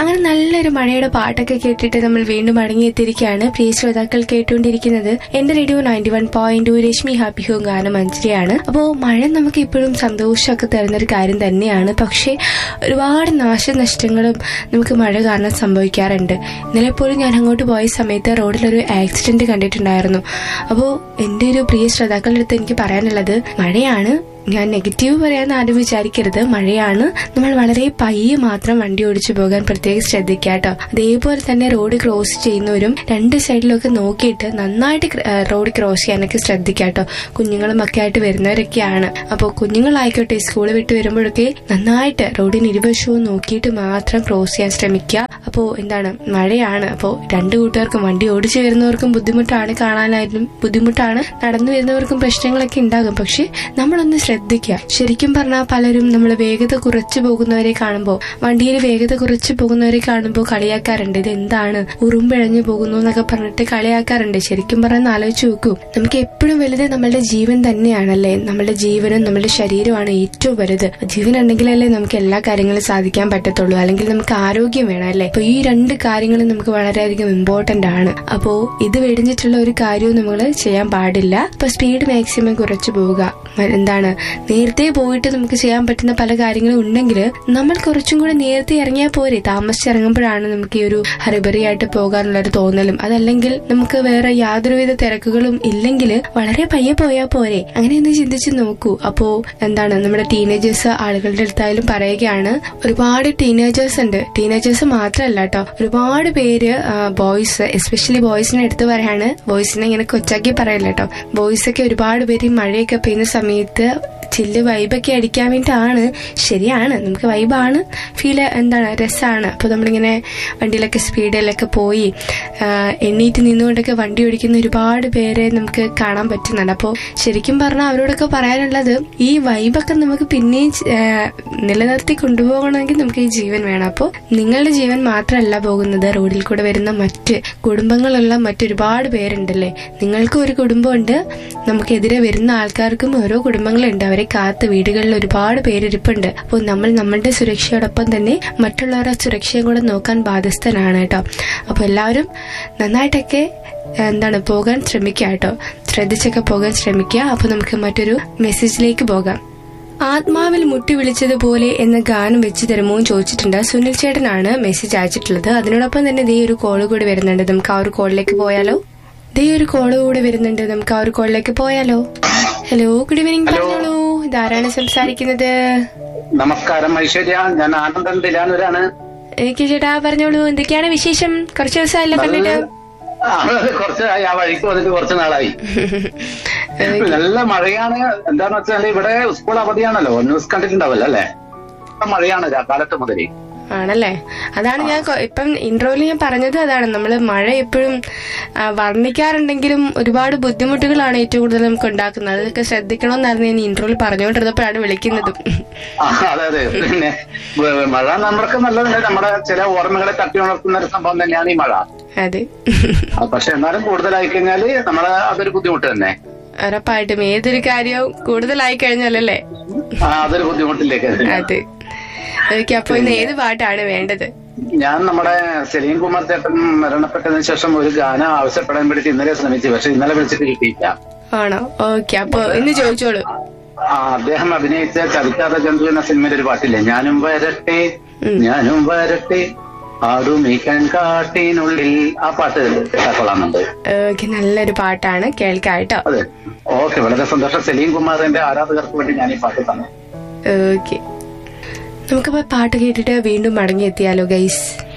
അങ്ങനെ നല്ലൊരു മഴയുടെ പാട്ടൊക്കെ കേട്ടിട്ട് നമ്മൾ വീണ്ടും മടങ്ങിയെത്തിയിരിക്കുകയാണ് പ്രിയ ശ്രോതാക്കൾ കേട്ടുകൊണ്ടിരിക്കുന്നത് എന്റെ radio ninety one point Rashmi happy home ഗാനം മഞ്ജരിയാണ് അപ്പോൾ മഴ നമുക്ക് ഇപ്പോഴും സന്തോഷമൊക്കെ തരുന്നൊരു കാര്യം തന്നെയാണ് പക്ഷേ ഒരുപാട് നാശനഷ്ടങ്ങളും നമുക്ക് മഴ കാരണം സംഭവിക്കാറുണ്ട് ഇന്നലെ പോലും ഞാൻ അങ്ങോട്ട് പോയ സമയത്ത് റോഡിലൊരു ആക്സിഡന്റ് കണ്ടിട്ടുണ്ടായിരുന്നു അപ്പോൾ എൻ്റെ ഒരു പ്രിയ ശ്രോതാക്കളുടെ അടുത്ത് എനിക്ക് പറയാനുള്ളത് മഴയാണ് ഞാൻ നെഗറ്റീവ് പറയാൻ ആരും വിചാരിക്കരുത് മഴയാണ് നമ്മൾ വളരെ പയ്യെ മാത്രം വണ്ടി ഓടിച്ചു പോകാൻ പ്രത്യേകം ശ്രദ്ധിക്കുക കേട്ടോ അതേപോലെ തന്നെ റോഡ് ക്രോസ് ചെയ്യുന്നവരും രണ്ട് സൈഡിലൊക്കെ നോക്കിയിട്ട് നന്നായിട്ട് ക്ര- ആ, റോഡ് ക്രോസ് ചെയ്യാനൊക്കെ ശ്രദ്ധിക്കുക കേട്ടോ കുഞ്ഞുങ്ങളും ഒക്കെ ആയിട്ട് വരുന്നവരൊക്കെയാണ് അപ്പോൾ കുഞ്ഞുങ്ങളായിക്കോട്ടെ സ്കൂൾ വിട്ട് വരുമ്പോഴൊക്കെ നന്നായിട്ട് റോഡിന് ഇരുവശവും നോക്കിയിട്ട് മാത്രം ക്രോസ് ചെയ്യാൻ ശ്രമിക്കുക അപ്പോൾ എന്താണ് മഴയാണ് അപ്പോൾ രണ്ട് കൂട്ടുകാർക്കും വണ്ടി ഓടിച്ചു വരുന്നവർക്കും ബുദ്ധിമുട്ടാണ് കാണാനായിട്ടും ബുദ്ധിമുട്ടാണ് നടന്നു വരുന്നവർക്കും പ്രശ്നങ്ങളൊക്കെ ഉണ്ടാകും പക്ഷെ നമ്മളൊന്ന് ശ്രദ്ധിക്കുക ശരിക്കും പറഞ്ഞാൽ പലരും നമ്മൾ വേഗത കുറച്ച് പോകുന്നവരെ കാണുമ്പോൾ വണ്ടിയിൽ വേഗത കുറച്ച് പോകുന്നവരെ കാണുമ്പോൾ കളിയാക്കാറുണ്ട് ഇത് എന്താണ് ഉറുമ്പിഴഞ്ഞു പോകുന്നു എന്നൊക്കെ പറഞ്ഞിട്ട് കളിയാക്കാറുണ്ട് ശരിക്കും പറഞ്ഞാൽ ആലോചിച്ച് നോക്കൂ നമുക്ക് എപ്പോഴും വലുത് നമ്മളുടെ ജീവൻ തന്നെയാണല്ലേ നമ്മളുടെ ജീവനും നമ്മളുടെ ശരീരമാണ് ഏറ്റവും വലുത് ജീവൻ ഉണ്ടെങ്കിലല്ലേ നമുക്ക് എല്ലാ കാര്യങ്ങളും സാധിക്കാൻ പറ്റത്തുള്ളൂ അല്ലെങ്കിൽ നമുക്ക് ആരോഗ്യം വേണം അല്ലേ അപ്പൊ ഈ രണ്ട് കാര്യങ്ങളും നമുക്ക് വളരെയധികം ഇമ്പോർട്ടന്റ് ആണ് അപ്പോ ഇത് വെടിഞ്ഞിട്ടുള്ള ഒരു കാര്യവും നമ്മൾ ചെയ്യാൻ പാടില്ല ഇപ്പൊ സ്പീഡ് മാക്സിമം കുറച്ച് പോവുക മ- എന്താണ് നേരത്തെ പോയിട്ട് നമുക്ക് ചെയ്യാൻ പറ്റുന്ന പല കാര്യങ്ങളും ഉണ്ടെങ്കിൽ നമ്മൾ കുറച്ചും കൂടെ നേരത്തെ ഇറങ്ങിയാൽ പോരെ താമസിച്ചിറങ്ങുമ്പോഴാണ് നമുക്ക് ഈ ഒരു ഹറിബറി ആയിട്ട് പോകാനുള്ള ഒരു തോന്നലും അതല്ലെങ്കിൽ നമുക്ക് വേറെ യാതൊരുവിധ തിരക്കുകളും ഇല്ലെങ്കിൽ വളരെ പയ്യെ പോയാൽ പോരെ അങ്ങനെ ഒന്ന് ചിന്തിച്ച് നോക്കൂ അപ്പോ എന്താണ് നമ്മുടെ ടീനേജേഴ്സ് ആളുകളുടെ അടുത്തായാലും പറയുകയാണ് ഒരുപാട് ടീനേജേഴ്സ് ഉണ്ട് ടീനേജേഴ്സ് മാത്രമല്ല കേട്ടോ ഒരുപാട് പേര് ബോയ്സ് എസ്പെഷ്യലി ബോയ്സിനെ എടുത്ത് പറയാണ് ബോയ്സിനെ ഇങ്ങനെ കൊച്ചാക്കി പറയില്ല കേട്ടോ ബോയ്സ് ഒക്കെ ഒരുപാട് പേര് ഈ മഴയൊക്കെ പെയ്യുന്ന സമയത്ത് ചില്ല് വൈബൊക്കെ അടിക്കാൻ വേണ്ടിയിട്ടാണ് ശരിയാണ് നമുക്ക് വൈബാണ് ഫീല് എന്താണ് രസമാണ് അപ്പോൾ നമ്മളിങ്ങനെ വണ്ടിയിലൊക്കെ സ്പീഡിലൊക്കെ പോയി ആ, എണ്ണീറ്റ് നിന്നുകൊണ്ടൊക്കെ വണ്ടി ഓടിക്കുന്ന ഒരുപാട് പേരെ നമുക്ക് കാണാൻ പറ്റുന്നുണ്ട് അപ്പോൾ ശരിക്കും പറഞ്ഞാൽ അവരോടൊക്കെ പറയാനുള്ളത് ഈ വൈബൊക്കെ നമുക്ക് പിന്നെയും ആ, നിലനിർത്തി കൊണ്ടുപോകണമെങ്കിൽ നമുക്ക് ഈ ജീവൻ വേണം അപ്പോൾ നിങ്ങളുടെ ജീവൻ മാത്രമല്ല പോകുന്നത് റോഡിൽ കൂടെ വരുന്ന മറ്റ് കുടുംബങ്ങളുള്ള മറ്റൊരുപാട് പേരുണ്ടല്ലേ നിങ്ങൾക്കും ഒരു കുടുംബമുണ്ട് നമുക്കെതിരെ വരുന്ന ആൾക്കാർക്കും ഓരോ കുടുംബങ്ങളുണ്ട് അവരെ കാത്ത് വീടുകളിൽ ഒരുപാട് പേരിരിപ്പുണ്ട് അപ്പോൾ നമ്മൾ നമ്മളുടെ സുരക്ഷയോടൊപ്പം തന്നെ മറ്റുള്ളവരുടെ സുരക്ഷയും കൂടെ നോക്കാൻ ബാധ്യസ്ഥനാണ് കേട്ടോ അപ്പോൾ എല്ലാവരും നന്നായിട്ടൊക്കെ എന്താണ് പോകാൻ ശ്രമിക്കുക കേട്ടോ ശ്രദ്ധിച്ചൊക്കെ പോകാൻ ശ്രമിക്കുക അപ്പോൾ നമുക്ക് മറ്റൊരു മെസ്സേജിലേക്ക് പോകാം ആത്മാവിൽ മുട്ടി വിളിച്ചതുപോലെ എന്ന ഗാനം വെച്ച് തരുമോ എന്ന് ചോദിച്ചിട്ടുണ്ട് സുനിൽ ചേട്ടനാണ് മെസ്സേജ് അയച്ചിട്ടുള്ളത് അതിനോടൊപ്പം തന്നെ ദേ ഒരു കോള് കൂടി വരുന്നുണ്ട് നമുക്ക് ആ ഒരു കോളിലേക്ക് പോയാലോ ദേ ഒരു കോള് കൂടി വരുന്നുണ്ട് നമുക്ക് ആ ഒരു കോളിലേക്ക് പോയാലോ ഹലോ ഗുഡ് ഈവനിങ് പറഞ്ഞോളൂ ഇതാരാണ് സംസാരിക്കുന്നത് നമസ്കാരം ഐശ്വര്യ ഞാൻ ആനന്ദൻ ദിലാനൂരാണ് എനിക്ക് ചേട്ടാ പറഞ്ഞോളൂ എന്തൊക്കെയാണ് വിശേഷം കുറച്ച് ദിവസമായല്ലോ കണ്ടിട്ട് ആ, കുറച്ചായി ആ വഴിക്ക് വന്നിട്ട് കുറച്ച് നാളായി നല്ല മഴയാണ് എന്താന്ന് വെച്ചാൽ ഇവിടെ സ്കൂൾ അവധിയാണല്ലോ ന്യൂസ് കണ്ടിട്ടുണ്ടാവല്ലോ അല്ലേ ഇപ്പൊ മഴയാണ് രാ- കാലത്ത് മുതലേ ആണല്ലേ അതാണ് ഞാൻ കൊ- ഇപ്പം ഇൻട്രോയിൽ ഞാൻ പറഞ്ഞത് അതാണ് നമ്മൾ മഴ എപ്പോഴും ആ, വർണ്ണിക്കാറുണ്ടെങ്കിലും ഒരുപാട് ബുദ്ധിമുട്ടുകളാണ് ഏറ്റവും കൂടുതൽ നമുക്ക് ഉണ്ടാക്കുന്നത് അതൊക്കെ ശ്രദ്ധിക്കണമെന്നായിരുന്നു ഞാൻ ഇൻട്രോയിൽ പറഞ്ഞുകൊണ്ടിരുന്നപ്പോഴാണ് വിളിക്കുന്നത് ആ, അതെ അതെ പിന്നെ വ- മഴ നമ്മൾക്ക് നല്ലതുണ്ട് നമ്മുടെ ചില ഓർമ്മകളെ തട്ടി ഉണർത്തുന്ന ഒരു സംഭവം തന്നെയാണ് ഈ മഴ അതെ ആ, പക്ഷെ എന്നാലും കൂടുതലായി കഴിഞ്ഞാല് നമ്മളെ അതൊരു ബുദ്ധിമുട്ട് തന്നെ ഉറപ്പായിട്ടും ഏതൊരു കാര്യവും കൂടുതലായി കഴിഞ്ഞാലല്ലേ ആ, അതൊരു ബുദ്ധിമുട്ടിലേക്ക് അതെ ഓക്കെ അപ്പൊ ഇന്ന് ഏത് പാട്ടാണ് വേണ്ടത് ഞാൻ നമ്മുടെ സലീം കുമാർ ചേട്ടൻ മരണപ്പെട്ടതിന് ശേഷം ഒരു ഗാനം ആവശ്യപ്പെടാൻ വേണ്ടി ഇന്നലെ ശ്രമിച്ചു പക്ഷെ ഇന്നലെ വിളിച്ചിട്ട് കിട്ടിയില്ല ആണോ ഓക്കെ അപ്പൊ ഇന്ന് ചോദിച്ചോളൂ ആ, അദ്ദേഹം അഭിനയിച്ച ചതിക്കാത്ത ജന്തു എന്ന സിനിമയിൽ ഒരു പാട്ടില്ലേ ഞാനും വരട്ടെ ഞാനും വരട്ടെ ആടുമീക്കാൻ കാട്ടിനുള്ളിൽ ആ പാട്ട് കേട്ടാക്കൊള്ളാന്നുണ്ട് ഓക്കെ നല്ലൊരു പാട്ടാണ് കേൾക്കാം കേട്ടോ അതെ ഓക്കെ വളരെ സന്തോഷം സലീം കുമാറിന്റെ ആരാധകർക്ക് വേണ്ടി ഞാൻ ഈ പാട്ട് തന്നെ ഓക്കെ നമുക്കിപ്പോ പാട്ട് കേട്ടിട്ട് വീണ്ടും മടങ്ങിയെത്തിയാലോ ഗൈസ്